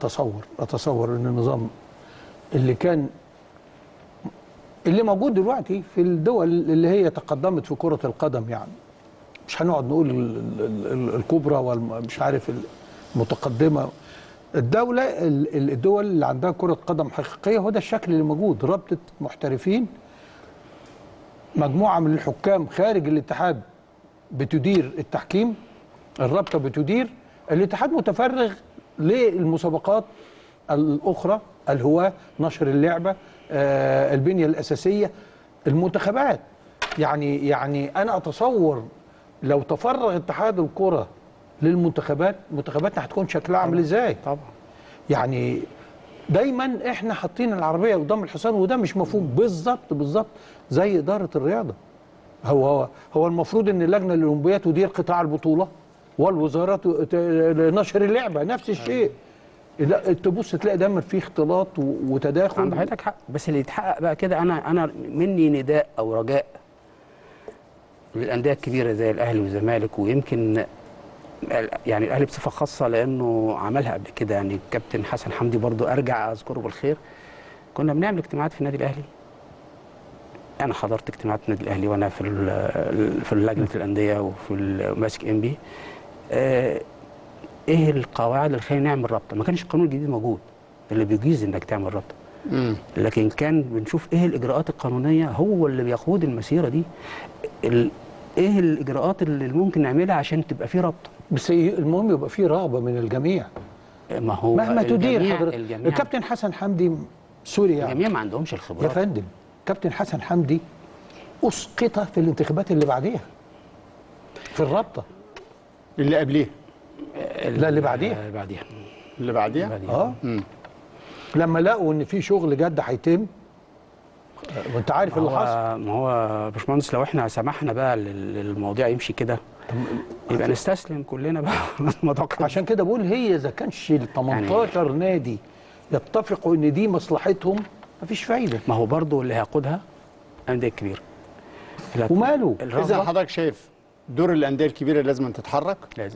اتصور اتصور ان النظام اللي كان اللي موجود دلوقتي في الدول اللي هي تقدمت في كرة القدم يعني مش هنقعد نقول ال- ال- ال- الكبرى والمش عارف المتقدمة الدولة ال- ال- الدول اللي عندها كرة قدم حقيقية هو ده الشكل اللي موجود رابطة محترفين مجموعة من الحكام خارج الاتحاد بتدير التحكيم الرابطة بتدير الاتحاد متفرغ للمسابقات الأخرى الهواة نشر اللعبة آه، البنية الأساسية المنتخبات يعني يعني أنا أتصور لو تفرغ اتحاد الكرة للمنتخبات منتخباتنا هتكون شكلها عامل ازاي طبعا يعني دايما احنا حاطين العربيه قدام الحصان وده مش مفهوم بالظبط بالظبط زي اداره الرياضه هو هو هو المفروض ان اللجنه الاولمبيه تدير قطاع البطوله والوزاره ت- ت- نشر اللعبه نفس الشيء لا تبص تلاقي دايما في اختلاط و- عند وتداخل حضرتك حق بس اللي يتحقق بقى كده انا انا مني نداء او رجاء للانديه الكبيره زي الاهلي والزمالك ويمكن ال- يعني الاهلي بصفه خاصه لانه عملها قبل كده يعني الكابتن حسن حمدي برضو ارجع اذكره بالخير كنا بنعمل اجتماعات في النادي الاهلي انا حضرت اجتماعات النادي الاهلي وانا في ال- في لجنه الانديه وفي ال- ماسك ام بي آه، ايه القواعد اللي خلينا نعمل رابطه ما كانش القانون الجديد موجود اللي بيجيز انك تعمل رابطه لكن كان بنشوف ايه الاجراءات القانونيه هو اللي بيقود المسيره دي ال... ايه الاجراءات اللي ممكن نعملها عشان تبقى في رابطه بس المهم يبقى في رغبه من الجميع ما هو مهما تدير الجميع- حضرتك الجميع الكابتن حسن حمدي سوري يعني الجميع ما عندهمش يا الخبرات فندم كابتن حسن حمدي اسقط في الانتخابات اللي بعديها في الرابطه اللي قبليه لا، اللي بعديها. اللي بعديها اللي بعديها بعديها. اه مم. لما لقوا ان في شغل جد هيتم آه، وانت عارف اللي ما حصل هو ما هو يا باشمهندس لو احنا سمحنا بقى لل- للموضوع يمشي كده يبقى نستسلم كلنا بقى الموضوع كده. عشان كده بقول هي اذا كانش ال 18 نادي يتفقوا ان دي مصلحتهم مفيش فايده ما هو برضو اللي هيقودها الانديه الكبيره لكن وماله؟ الرغبة اذا حضرتك شايف دور الانديه الكبيره لازم تتحرك لازم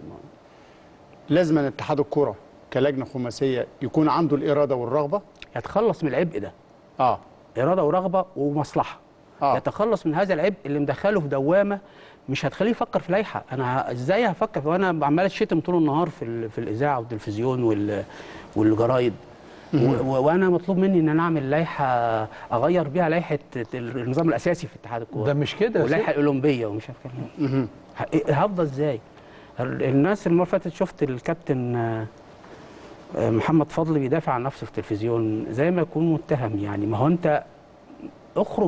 لازم اتحاد الكره كلجنه خماسيه يكون عنده الاراده والرغبه يتخلص من العبء ده اه اراده ورغبه ومصلحه آه. يتخلص من هذا العبء اللي مدخله في دوامه مش هتخليه يفكر في لائحه انا ه- ازاي هفكر وانا عمال اتشتم طول النهار في ال- في الاذاعه والتلفزيون وال والجرايد و- و- وانا مطلوب مني ان انا اعمل لائحه اغير بيها لائحه النظام الاساسي في اتحاد الكوره ده مش كده يا واللائحه سيدي. الاولمبيه ومش عارف كده ه- هفضل ازاي ال- الناس المره اللي فاتت شفت الكابتن آه، آه، محمد فضل بيدافع عن نفسه في التلفزيون زي ما يكون متهم يعني ما هو انت اخرج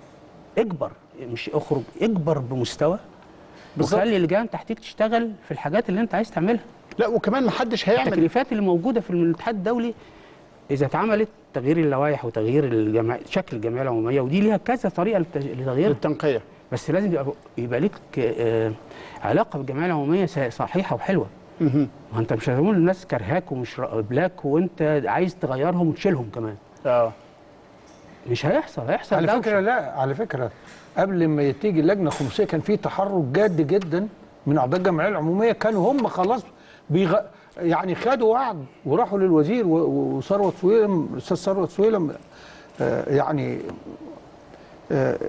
اجبر مش اخرج اجبر بمستوى بالظبط. وخلي اللجان تحتيك تشتغل في الحاجات اللي انت عايز تعملها لا وكمان ما حدش هيعمل التكليفات اللي موجوده في الاتحاد الدولي اذا اتعملت تغيير اللوائح وتغيير الجمع... شكل الجمعيه العموميه ودي ليها كذا طريقه للت- لتغييرها التنقيه بس لازم يبقى يبقى ليك آه، علاقه بالجمعيه العموميه س- صحيحه وحلوه مهم. ما انت مش هتقول الناس كرهاك ومش ر- بلاك وانت عايز تغيرهم وتشيلهم كمان اه مش هيحصل هيحصل على دوشة. فكره لا على فكره قبل ما تيجي اللجنه الخماسيه كان في تحرك جاد جدا من اعضاء الجمعيه العموميه كانوا هم خلاص بيغ... يعني خدوا وعد وراحوا للوزير و- و- وثروت سويلم الاستاذ ثروت سويلم آه، يعني آه،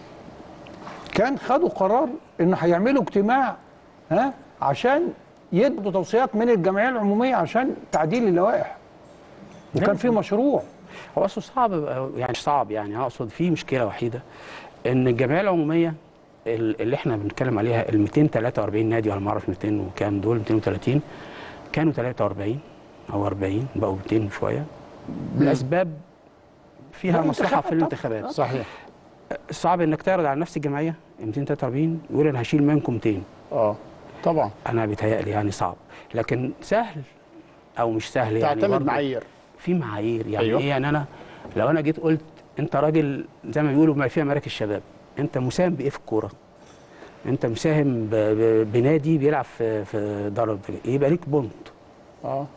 كان خدوا قرار ان هيعملوا اجتماع ها عشان يدوا توصيات من الجمعيه العموميه عشان تعديل اللوائح وكان في مشروع هو اصله صعب يعني مش صعب يعني اقصد في مشكله وحيده ان الجمعيه العموميه ال- اللي احنا بنتكلم عليها ال 243 نادي ولا ما اعرف 200 وكام دول 230 كانوا 43 او 40 بقوا 200 وشويه لاسباب فيها لا، مصلحه في انتخابات الانتخابات صحيح صعب انك تعرض على نفس الجمعيه 243 يقول انا هشيل منكم 200 اه طبعا انا بيتهيألي يعني صعب لكن سهل او مش سهل يعني تعتمد برضه معايير في معايير يعني أيوة. ايه يعني انا لو انا جيت قلت انت راجل زي ما بيقولوا ما فيها مراكز الشباب انت مساهم بايه في الكوره انت مساهم ب- ب- بنادي بيلعب في في دار الابطال يبقى ليك بونت اه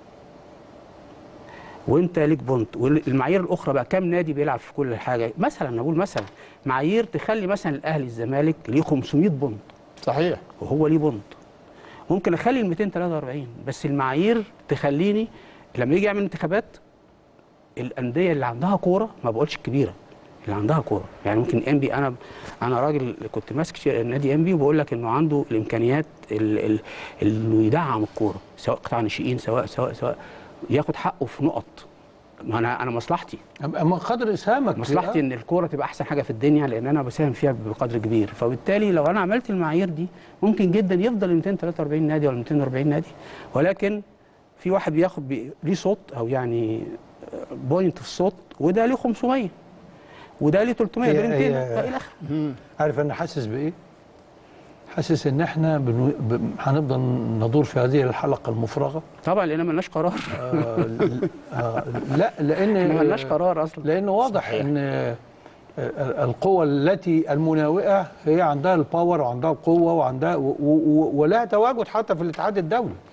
وانت ليك بونت والمعايير الاخرى بقى كام نادي بيلعب في كل حاجه مثلا اقول مثلا معايير تخلي مثلا الاهلي الزمالك ليه 500 بونت صحيح وهو ليه بونت ممكن اخلي ال 243 بس المعايير تخليني لما يجي يعمل انتخابات الانديه اللي عندها كوره ما بقولش الكبيره اللي عندها كوره يعني ممكن انبي انا انا راجل كنت ماسك شيء- النادي انبي وبقول لك انه عنده الامكانيات ال- ال- انه يدعم الكوره سواء قطاع ناشئين سواء سواء سواء ياخد حقه في نقط ما انا انا مصلحتي اما قدر اسهامك مصلحتي ان الكوره تبقى احسن حاجه في الدنيا لان انا بساهم فيها بقدر كبير فبالتالي لو انا عملت المعايير دي ممكن جدا يفضل ال 243 نادي ولا 240 نادي ولكن في واحد بياخد بي... ليه صوت او يعني بوينت في الصوت وده ليه 500 وده ليه 300 هي- ده ليه 200 هي- فإلى آخره. عارف انا حاسس بايه حاسس ان احنا بنو... ب... هنفضل ندور في هذه الحلقه المفرغه طبعا لان مالناش قرار آه ل- آه لا لان احنا مالناش قرار اصلا لان واضح صحيح. ان آه، القوى التي المناوئه هي عندها الباور وعندها القوه وعندها و... و... ولها تواجد حتى في الاتحاد الدولي